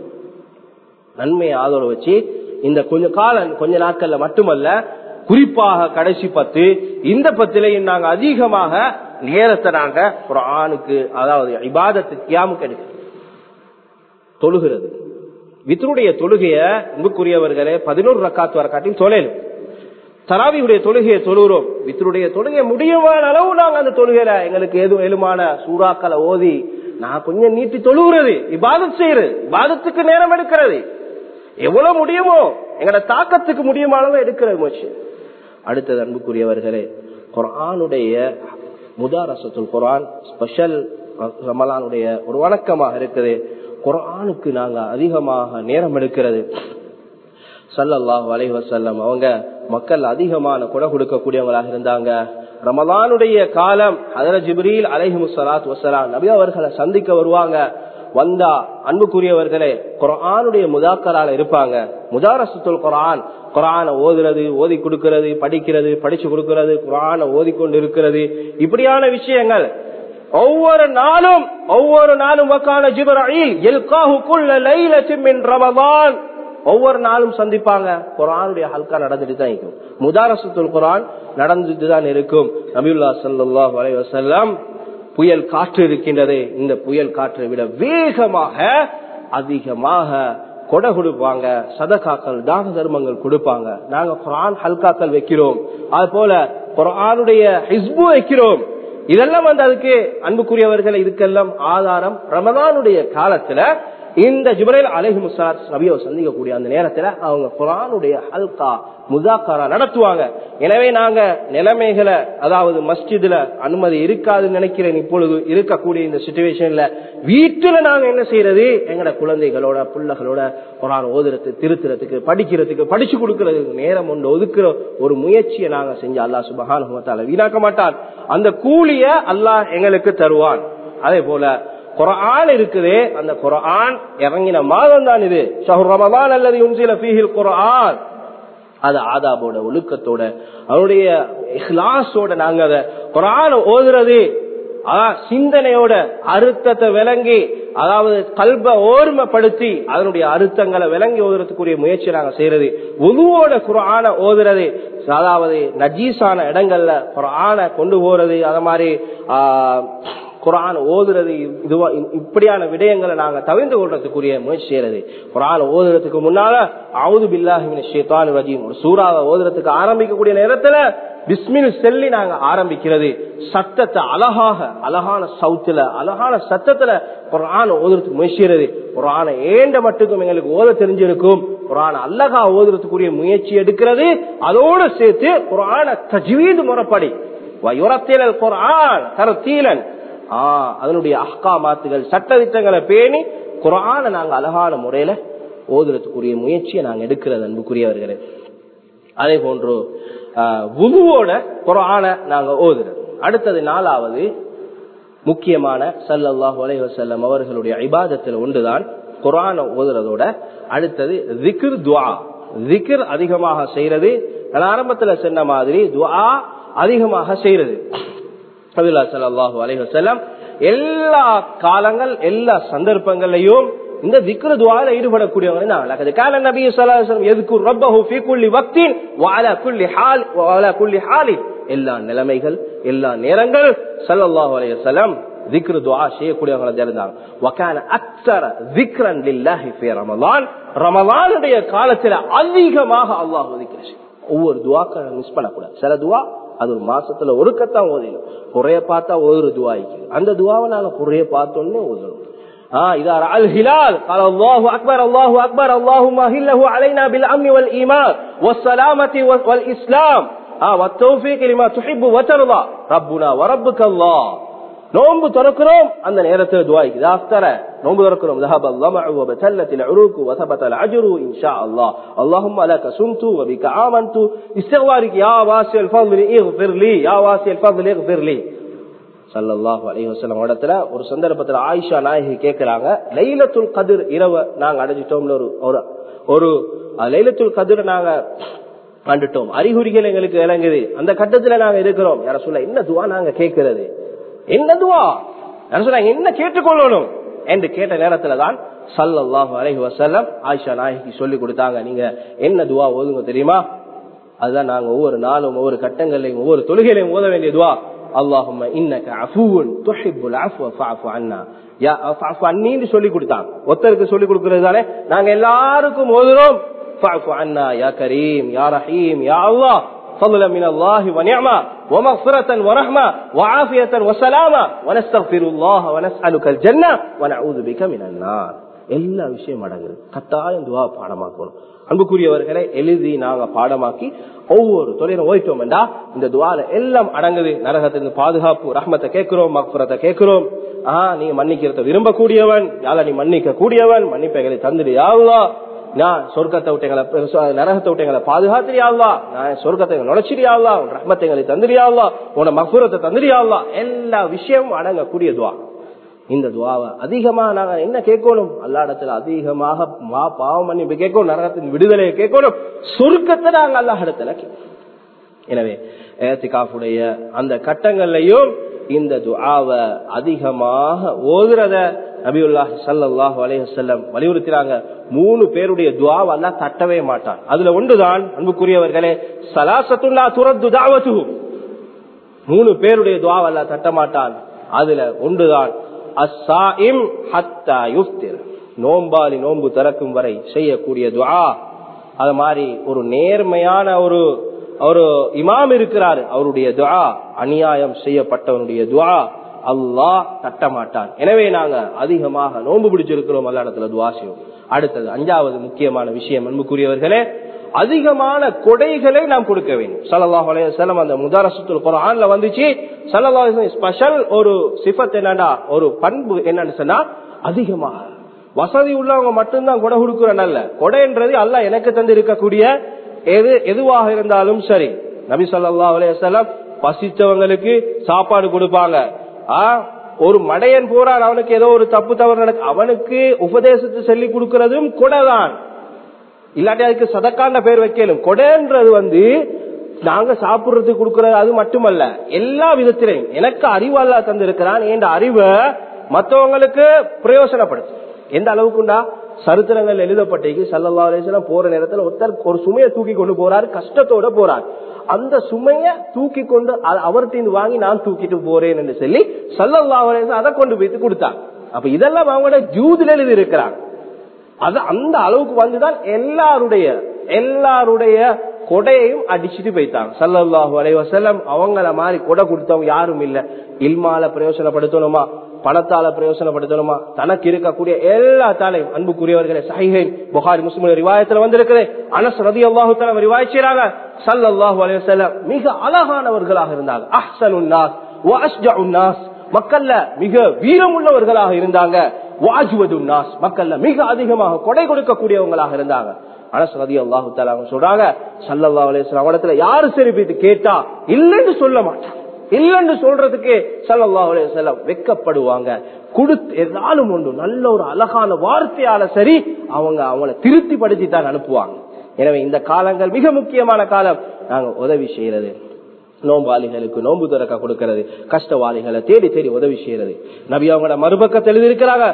நன்மையை ஆதரவு வச்சு இந்த கொஞ்ச காலம் கொஞ்ச நாட்கள்ல மட்டுமல்ல குறிப்பாக கடைசி பத்து இந்த பத்திலையும் நாங்க அதிகமாக நேரத்தை நாங்க ஒரு ஆணுக்கு அதாவது இபாதத்து கியாமுக்கு எடுக்கிறோம் தொழுகிறது வித்தருடைய தொழுகைய உங்களுக்குரியவர்களே பதினோரு ரக்காத்து வர காட்டியும் தொழிலும் தராவியுடைய தொழுகையை தொழுகிறோம் வித்தருடைய தொழுகை முடியுமான அளவு நாங்க அந்த தொழுகையில எங்களுக்கு எதுவும் எழுமான சூறாக்களை ஓதி நான் கொஞ்சம் நீட்டி தொழுகிறது இபாதத் செய்யறது இபாதத்துக்கு நேரம் எடுக்கிறது எவ்வளவு முடியுமோ எங்கட தாக்கத்துக்கு முடியுமானவோ எடுக்கிறது முயற்சி அடுத்தது அன்புக்குரியவர்களே குரானுடைய முதாரசத்துல் குரான் ஸ்பெஷல் ரமலானுடைய ஒரு வணக்கமாக இருக்குது குரானுக்கு நாங்க அதிகமாக நேரம் எடுக்கிறது சல்லல்லாஹு அலைஹி வஸல்லம் அவங்க மக்கள் அதிகமான கொடை கொடுக்கக்கூடியவங்களாக இருந்தாங்க ரமலானுடைய காலம் அதர ஜிப்ரீல் அலைஹி முஸ்ஸலாத் வசலாம் நபி அவர்களை சந்திக்க வருவாங்க வந்தா அன்புக்குரியவர்களே குரானுடைய முதாக்கரால இருப்பாங்க முதாரசத்துல் குரான் குரான ஓதுறது ஓதி கொடுக்கிறது படிக்கிறது படிச்சு கொடுக்கிறது குரான ஓதிக்கொண்டு இருக்கிறது இப்படியான விஷயங்கள் ஒவ்வொரு நாளும் ஒவ்வொரு நாளும் வக்கான ஜிப்ரீல் எல்காஹு குல்ல லைலத்தின் மின் ரமலான் ஒவ்வொரு நாளும் சந்திப்பாங்க குரானுடைய ஹல்கா நடந்துட்டு தான் இருக்கும் முதாரசத்துல் குரான் நடந்துட்டு தான் இருக்கும் நபியுல்லா சல்லாஹ் அலைஹி வஸல்லம் புயல் காற்று இருக்கின்றது இந்த புயல் காற்றை விட வேகமாக அதிகமாக கொடை கொடுப்பாங்க சதகாக்கள் தான தர்மங்கள் கொடுப்பாங்க நாங்க குரான் ஹல்காக்கள் வைக்கிறோம் அது போல குரானுடைய ஹிஸ்பு வைக்கிறோம் இதெல்லாம் வந்து அதுக்கு அன்புக்குரியவர்கள் இதுக்கெல்லாம் ஆதாரம் ரமதானுடைய காலத்துல இந்த ஜிப்ரேல் அலஹி முசார் நபியை சந்திக்கக்கூடிய அந்த நேரத்துல அவங்க குரானுடைய ஹல்கா முதாக்காரா நடத்துவாங்க எனவே நாங்க நிலைமைகளை அதாவது மஸ்ஜிதுல அனுமதி இருக்காதுன்னு நினைக்கிறேன் இப்பொழுது இருக்கக்கூடிய இந்த சுச்சுவேஷன்ல வீட்டுல நாங்க என்ன செய்யறது எங்கட குழந்தைகளோட பிள்ளைகளோட குரான் ஓதுறது திருத்துறதுக்கு படிக்கிறதுக்கு படிச்சு கொடுக்கறதுக்கு நேரம் ஒன்று ஒதுக்குற ஒரு முயற்சியை நாங்க செஞ்சு அல்லா சுபகான வீணாக்க மாட்டான் அந்த கூலிய அல்லாஹ் எங்களுக்கு தருவான் அதே போல குரான் இருக்குதே அந்த குரான் இறங்கின மாதம் தான் இது ஷஹர் ரமதான் அல்லது உன்சில ஃபீஹில் குரான் அது ஆதாபோட ஒழுக்கத்தோட அவருடைய இஹ்லாஸோட நாங்க அதை குரான ஓதுறது சிந்தனையோட அறுத்தத்தை விளங்கி அதாவது கல்ப ஓர்மைப்படுத்தி அதனுடைய அறுத்தங்களை விளங்கி ஓதுறதுக்குரிய முயற்சி நாங்க செய்யறது உதுவோட குரான ஓதுறது அதாவது நஜீஸான இடங்கள்ல குரான கொண்டு போறது அது மாதிரி ஆஹ் குரான் ஓதுறது இதுவா இப்படியான விடயங்களை நாங்க தவிர்த்து கொள்றதுக்குரிய முயற்சி செய்யறது குரான் ஓதுறதுக்கு முன்னால அவுது பில்லாஹிமின் ஷேத்தான் ரஜீம் ஒரு சூறாவை ஓதுறதுக்கு ஆரம்பிக்கக்கூடிய நேரத்துல பிஸ்மில் செல்லி நாங்க ஆரம்பிக்கிறது சத்தத்தை அழகாக அழகான சவுத்துல அழகான சத்தத்துல குரான் ஓதுறதுக்கு முயற்சி செய்யறது குரான ஏண்ட மட்டுக்கும் எங்களுக்கு ஓத தெரிஞ்சிருக்கும் குரான் அல்லகா ஓதுறதுக்குரிய முயற்சி எடுக்கிறது அதோடு சேர்த்து குரான தஜ்வீது முறைப்படி வயுரத்திலல் குரான் தரத்தீலன் ஆஹ் அதனுடைய அஹ்காமாத்துகள் சட்டத்திட்டங்களை பேணி குரான நாங்க அழகான முறையில ஓதுறதுக்குரிய முயற்சியை நாங்க எடுக்கிறது அன்புக்குரியவர்களே அதே போன்று உதுவோட குரான நாங்க ஓதுறது அடுத்தது நாலாவது முக்கியமான சல்லல்லாஹு அலைவசல்லம் அவர்களுடைய ஐபாதத்தில் ஒன்றுதான் குரான ஓதுறதோட அடுத்தது திக்ர் துவா திக்ர் அதிகமாக செய்யறது நான் ஆரம்பத்துல சொன்ன மாதிரி துவா அதிகமாக செய்யறது நபிலா சல்லாஹூ அலைவசல்லம் எல்லா காலங்கள் எல்லா சந்தர்ப்பங்களையும் இந்த திக்ர துவால ஈடுபடக்கூடியவங்க தான் கால நபி சல்லாஹம் எதுக்கு ரப்பஹு ஃபீ குல்லி வக்தின் வஅலா குல்லி ஹால் வஅலா குல்லி ஹாலின் எல்லா நிலைமைகள் எல்லா நேரங்கள் ஸல்லல்லாஹு அலைஹி வஸல்லம் திக்ரு துஆ செய்யக்கூடியவங்களா இருந்தாங்க வகான அக்ஸர திக்ரன் லில்லாஹி ஃபீ ரமலான் ரமலானுடைய காலத்துல அதிகமாக அல்லாஹ் திக்ர் ஒவ்வொரு துவாக்களை மிஸ் பண்ணக்கூடாது சில துவா அது ஒரு மாசத்துல ஒருக்கத்தான் ஓதிடும் குறைய பார்த்தா ஒரு துவா அந்த துவாவை நாங்க குறைய பார்த்தோன்னே ஓதணும் آه إذا رأى الهلال قال الله أكبر الله أكبر اللهم أهله علينا بالأمن والإيمان والسلامة والإسلام آه والتوفيق لما تحب وترضى ربنا وربك الله நோன்பு திறக்கிறோம் அந்த நேரத்தில் துவாய்க்கு இதாஸ்தர நோன்பு திறக்கிறோம் ذهب الظمع وبتلت العروق وثبت العجر ان شاء الله اللهم لك صمت وبك آمنت استغفارك يا واسع الفضل اغفر لي يا واسع الفضل اغفر لي சல்லாஹூ அலி வசலம் இடத்துல ஒரு சந்தர்ப்பத்துல ஆயிஷா நாயகி கேட்கிறாங்க லைலத்துல் கதிர் இரவு நாங்க அடைஞ்சிட்டோம்னு ஒரு ஒரு லைலத்துல் கதிர் நாங்க கண்டுட்டோம் அறிகுறிகள் எங்களுக்கு விளங்குது அந்த கட்டத்துல நாங்க இருக்கிறோம் யார சொல்ல என்ன துவா நாங்க கேட்கிறது என்ன துவா யார சொல்ல என்ன கேட்டுக்கொள்ளணும் என்று கேட்ட நேரத்துல தான் சல்லாஹு அலஹி வசல்லம் ஆயிஷா நாயகி சொல்லி கொடுத்தாங்க நீங்க என்ன துவா ஓதுங்க தெரியுமா அதுதான் நாங்க ஒவ்வொரு நாளும் ஒவ்வொரு கட்டங்களையும் ஒவ்வொரு தொழுகையிலையும் ஓத வேண்டிய துவா اللهم انك عفو تحب العفو فاعف عنا யா ஃபஅஃபு அன்னின்னு சொல்லி கொடுத்தாங்க ஒருத்தருக்கு சொல்லி கொடுக்கிறது தானே நாங்க எல்லாருக்கும் ஓதுறோம் ஃபஅஃபு அன்னா யா கரீம் யா ரஹீம் யா அல்லாஹ் فضلا من الله ونعمة ومغفرة ورحمة وعافية وسلامة ونستغفر الله ونسألك الجنة ونعوذ بك من النار எல்லா விஷயம் அடங்குது கட்டாயம் துவா பாடமாக்கணும் அன்புக்குரியவர்களை எழுதி நாங்க பாடமாக்கி ஒவ்வொரு தொழிலும் ஓய்த்தோம் என்றா இந்த துவால எல்லாம் அடங்குது நரகத்திலிருந்து பாதுகாப்பு ரஹ்மத்தை கேட்கிறோம் மக்புரத்தை கேட்கிறோம் ஆஹ் நீ மன்னிக்கிறத விரும்பக்கூடியவன் யால நீ மன்னிக்க கூடியவன் மன்னிப்பைகளை தந்துடு யாவுலா நான் சொர்க்கத்தை விட்டங்களை நரகத்தை விட்டங்களை பாதுகாத்திரியாவா நான் சொர்க்கத்தை நுழைச்சிரியாவா உன் ரஹ்மத்தை எங்களை தந்திரியாவா உன மகுரத்தை தந்திரியாவா எல்லா விஷயமும் அடங்கக்கூடிய துவா இந்த துவாவை அதிகமா நாங்க என்ன கேட்கணும் அல்லா இடத்துல அதிகமாக மா பாவம் பண்ணி கேட்கணும் நரகத்தின் விடுதலையை கேட்கணும் சொர்க்கத்தை நாங்க அல்லா இடத்துல எனவே ஏத்திகாஃபுடைய அந்த கட்டங்கள்லயும் இந்த துஆவை அதிகமாக ஓதுறத நபியுல்லாஹ் சல்லாஹூ அலைஹசல்லம் வலியுறுத்தினாங்க மூணு பேருடைய துவாவை எல்லாம் தட்டவே மாட்டான் அதுல ஒன்றுதான் அன்புக்குரியவர்களே சலாசத்துல்லா துரத்து தாவத்து மூணு பேருடைய துவாவை எல்லாம் தட்ட மாட்டான் அதுல ஒன்றுதான் அஸ்ஸாயிம் ஹத்தா யுஃப்திர் நோம்பாலி நோன்பு திறக்கும் வரை செய்யக்கூடிய துஆ அது மாதிரி ஒரு நேர்மையான ஒரு ஒரு இமாம் இருக்கிறாரு அவருடைய துவா அநியாயம் செய்யப்பட்டவனுடைய துவா அல்லாஹ் தட்ட மாட்டான் எனவே நாங்க அதிகமாக நோன்பு பிடிச்சிருக்கிறோம் அல்ல இடத்துல துவா செய்வோம் அடுத்தது அஞ்சாவது முக்கியமான விஷயம் அன்புக்குரியவர்களே அதிகமான கொடைகளை நாம் கொடுக்க வேண்டும் சல்லாஹ் அலையம் அந்த முதாரசத்துல் குரான்ல வந்துச்சு சல்லாஹ் ஸ்பெஷல் ஒரு சிஃபத் என்னடா ஒரு பண்பு என்னன்னு சொன்னா அதிகமாக வசதி உள்ளவங்க மட்டும்தான் கொடை கொடுக்குற நல்ல கொடைன்றது அல்ல எனக்கு தந்து இருக்கக்கூடிய எது எதுவாக இருந்தாலும் சரி நபி சொல்லா அலையம் பசித்தவங்களுக்கு சாப்பாடு கொடுப்பாங்க ஒரு மடையன் போறான் அவனுக்கு ஏதோ ஒரு தப்பு தவறு நடக்கு அவனுக்கு உபதேசத்தை சொல்லி கொடுக்கறதும் கொடைதான் இல்லாட்டி அதுக்கு சதக்கான பேர் வைக்கணும் கொடைன்றது வந்து நாங்க சாப்பிடுறதுக்கு கொடுக்கறது அது மட்டுமல்ல எல்லா விதத்திலையும் எனக்கு அறிவாளா தந்திருக்கிறான் என்ற அறிவை மற்றவங்களுக்கு பிரயோசனப்படுத்தும் எந்த அளவுக்குண்டா சரித்திரங்கள் எழுதப்பட்டிருக்கு சல்லல்லா அலிஸ்லாம் போற நேரத்துல ஒருத்தர் ஒரு சுமையை தூக்கி கொண்டு போறாரு கஷ்டத்தோட போறார் அந்த சுமைய தூக்கி கொண்டு அவர்கிட்ட வாங்கி நான் தூக்கிட்டு போறேன் என்று சொல்லி சல்லல்லா அலிஸ்லாம் அதை கொண்டு போயிட்டு கொடுத்தாங்க அப்ப இதெல்லாம் அவங்களோட ஜூதில் எழுதி இருக்கிறாங்க அது அந்த அளவுக்கு வந்துதான் எல்லாருடைய எல்லாருடைய கொடையையும் அடிச்சுட்டு போயிட்டாங்க சல்லல்லாஹு அலைவசல்லம் அவங்கள மாதிரி கொடை கொடுத்தவங்க யாரும் இல்ல இல்மால பிரயோசனப்படுத்தணுமா பணத்தால பிரயோசனப்படுத்தணுமா தனக்கு இருக்கக்கூடிய எல்லா தாலையும் அன்புக்குரியவர்களே சஹிஹைன் புகாரி முஸ்லிம் ரிவாயத்துல வந்திருக்குது அனஸ் ரதி அல்லாஹு தலம் ரிவாய்ச்சாங்க சல்லல்லாஹு அலைவசல்லம் மிக அழகானவர்களாக இருந்தாங்க அஹ்சனுன்னாஸ் உன்னாஸ் மக்கள்ல மிக வீரம் உள்ளவர்களாக இருந்தாங்க வாஜுவது நாஸ் மக்கள்ல மிக அதிகமாக கொடை கொடுக்கக்கூடியவங்களாக இருந்தாங்க அனசதி அல்லாஹு தாலா சொல்றாங்க சல்லல்லா அலிஸ்லாம் அவடத்துல யாரு சரி போயிட்டு கேட்டா இல்லைன்னு சொல்ல மாட்டாங்க இல்லைன்னு சொல்றதுக்கு சல்லல்லா அலிஸ்லாம் வெக்கப்படுவாங்க கொடுத்து ஏதாலும் ஒன்று நல்ல ஒரு அழகான வார்த்தையால சரி அவங்க அவங்கள திருப்தி படுத்தி தான் அனுப்புவாங்க எனவே இந்த காலங்கள் மிக முக்கியமான காலம் நாங்க உதவி செய்யறது நோம்பாளிகளுக்கு நோன்பு திறக்க கொடுக்கிறது கஷ்டவாளிகளை தேடி தேடி உதவி செய்யறது நபி அவங்களோட மறுபக்கத்தில் எழுதியிருக்கிறாங்க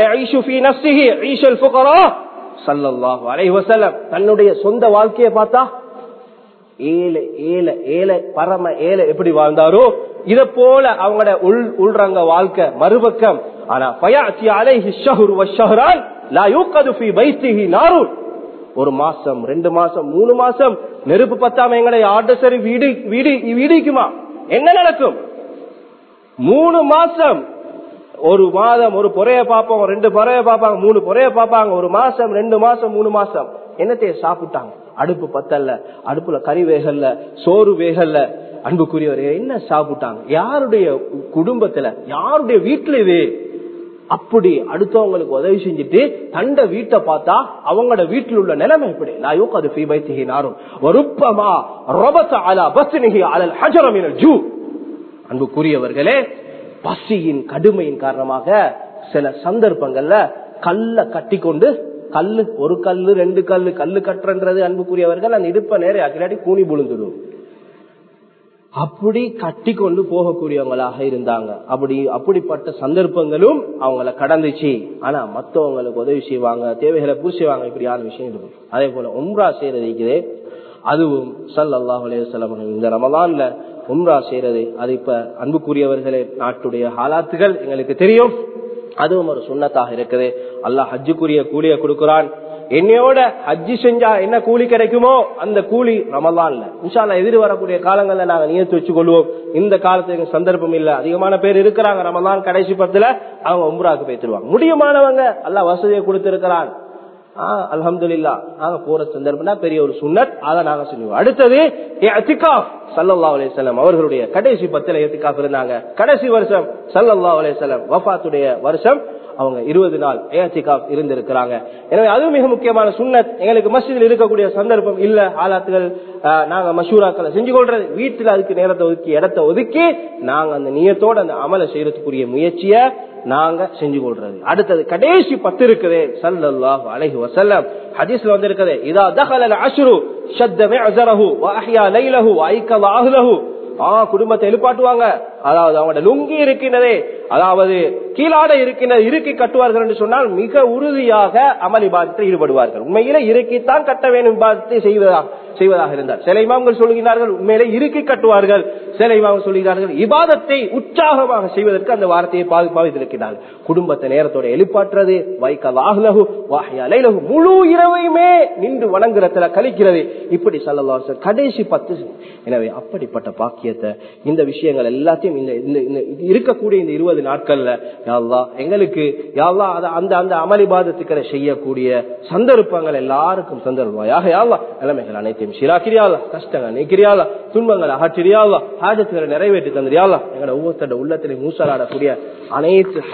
தன்னுடைய சொந்த வாழ்க்கையை பார்த்தா ஏழை ஏழை ஏழை பரம ஏழை எப்படி வாழ்ந்தாரோ இத போல அவங்களோட உள் உள்ரங்க வாழ்க்கை மறுபக்கம் ஆனா பயாச்சி அலைஹி ஷஹுர் வஷஹரான் லா யூகது ஃபீ பைத்திஹி நாரூன் ஒரு மாசம் ரெண்டு மாசம் மூணு மாசம் நெருப்பு பத்தாம எங்களை ஆர்டர் சரி வீடு வீடு வீடிக்குமா என்ன நடக்கும் மூணு மாசம் ஒரு மாதம் ஒரு பொறைய பார்ப்போம் ரெண்டு பொறைய பார்ப்பாங்க மூணு பொறைய பார்ப்பாங்க ஒரு மாசம் ரெண்டு மாசம் மூணு மாசம் என்னத்தைய சாப்பிட்டாங்க அடுப்பு பத்தல்ல அடுப்புல கறி வேகல்ல சோறு வேகல்ல அன்புக்குரியவர் என்ன சாப்பிட்டாங்க யாருடைய குடும்பத்துல யாருடைய வீட்டுல இது அப்படி அடுத்தவங்களுக்கு உதவி செஞ்சுட்டு தண்ட வீட்டை பார்த்தா அவங்களோட வீட்டில் உள்ள நிலைமை எப்படி நான் அது ஃபீ பைத்திகினாரும் ஒருப்பமா ரொபத்த அலா பஸ்னிகி அலல் ஹஜரமினல் ஜூ அன்புக்குரியவர்களே பசியின் கடுமையின் காரணமாக சில சந்தர்ப்பங்கள்ல கல்ல கட்டி கொண்டு கல்லு ஒரு கல்லு ரெண்டு கல்லு கல்லு கட்டுறது அன்புக்குரியவர்கள் அந்த இடுப்ப நேரம் அக்கிலாட்டி கூனி புழுந்துடும் அப்படி கட்டி கொண்டு போகக்கூடியவங்களாக இருந்தாங்க அப்படி அப்படிப்பட்ட சந்தர்ப்பங்களும் அவங்கள கடந்துச்சு ஆனா மத்தவங்களுக்கு உதவி செய்வாங்க தேவைகளை பூர்த்தி செய்வாங்க இப்படியான விஷயம் இருக்கும் அதே போல உம்ரா செய்யறது இருக்குது அதுவும் சல்லாஹ் அலையம் இந்த ரமலான்ல உம்ரா செய்யறது அது இப்ப அன்புக்குரியவர்களே நாட்டுடைய ஹாலாத்துகள் எங்களுக்கு தெரியும் அதுவும் ஒரு சுண்ணத்தாக இருக்குது அல்லாஹ் ஹஜ்ஜுக்குரிய கூலிய கொடுக்கிறான் என்னையோட ஹஜ்ஜி செஞ்சா என்ன கூலி கிடைக்குமோ அந்த கூலி ரமலான்ல இன்ஷால்லா எதிர் வரக்கூடிய காலங்கள்ல நாங்க நியத்து வச்சு கொள்வோம் இந்த காலத்துக்கு சந்தர்ப்பம் இல்ல அதிகமான பேர் இருக்கிறாங்க ரமலான் கடைசி பத்துல அவங்க உம்ராக்கு போய்த்துருவாங்க முடியுமானவங்க அல்ல வசதியை கொடுத்திருக்கிறான் அலமதுல்லா நாங்க போற சந்தர்ப்பம்னா பெரிய ஒரு சுண்ணத் அதை நாங்க சொல்லுவோம் அடுத்தது சல்லல்லா அலிசல்லாம் அவர்களுடைய கடைசி பத்துல எத்திகாஃப் இருந்தாங்க கடைசி வருஷம் சல்லல்லா அலிசல்லாம் வஃபாத்துடைய வருஷம் அவங்க இருபது நாள் ஏத்திகாப் இருந்திருக்கிறாங்க எனவே அதுவும் மிக முக்கியமான சுண்ணத் எங்களுக்கு மஸ்ஜிதில் இருக்கக்கூடிய சந்தர்ப்பம் இல்ல ஆலாத்துகள் ஆஹ், நாங்க மஷூராக்களை செஞ்சு கொள்றது வீட்டுல அதுக்கு நேரத்தை ஒதுக்கி இடத்தை ஒதுக்கி நாங்க அந்த நியத்தோட அந்த அமலை செய்யறதுக்குரிய முயற்சிய நாங்க செஞ்சு கொள்றது அடுத்தது கடைசி பத்து இருக்குது சல்லல்லாஹு அலைஹி வஸல்லம் ஹதீஸ்ல வந்து இருக்குது இதா தஹல அஷ்ரு ஷத்த மிஅஸரஹு வ அஹ்யா லைலஹு வ ஐகத அஹ்லஹு ஆ குடும்பத்தை எழுப்பாட்டுவாங்க அதாவது அவங்களோட லுங்கி இருக்கின்றதே அதாவது கீழாடை இருக்கின்றது இறுக்கி கட்டுவார்கள் என்று சொன்னால் மிக உறுதியாக அமல் இபாதத்தில் ஈடுபடுவார்கள் உண்மையிலே இறுக்கித்தான் கட்ட வேண்டும் இபாதத்தை செய்வதாக செய்வதாக இருந்தார் சில இமாம்கள் சொல்கிறார்கள் உண்மையிலே இறுக்கி கட்டுவார்கள் சில இமாம்கள் சொல்கிறார்கள் இபாதத்தை உற்சாகமாக செய்வதற்கு அந்த வார்த்தையை பாவி பாவித்திருக்கிறார்கள் குடும்பத்தை நேரத்தோட எழுப்பாற்றுறது வைக்கல் ஆகுலகு வாஹியாலைலகு முழு இரவையுமே நின்று வணங்குறதுல கழிக்கிறது இப்படி சொல்லலாம் கடைசி பத்து எனவே அப்படிப்பட்ட பாக்கியத்தை இந்த விஷயங்கள் எல்லாத்தையும் இந்த இந்த- இந்த இது இருக்கக்கூடிய இந்த இருபது நாட்கள்ல யாழ்லா எங்களுக்கு யாழ்லா அத அந்த அந்த அமளிபாதத்துக்களை செய்யக்கூடிய சந்தர்ப்பங்கள் எல்லாருக்கும் சந்தர்ப்பமாக யாழ்லா நிலைமைகள் அனைத்தையும் சீராக்கிறியாளா கஷ்டங்கள் நீக்கிறியாளா துன்பங்கள் அகற்றிறியாளா ஹாஜத்துகளை நிறைவேற்றி தந்திரியாளா எங்களோட ஒவ்வொருத்தோட உள்ளத்திலே மூசலாடக்கூடிய அனைத்து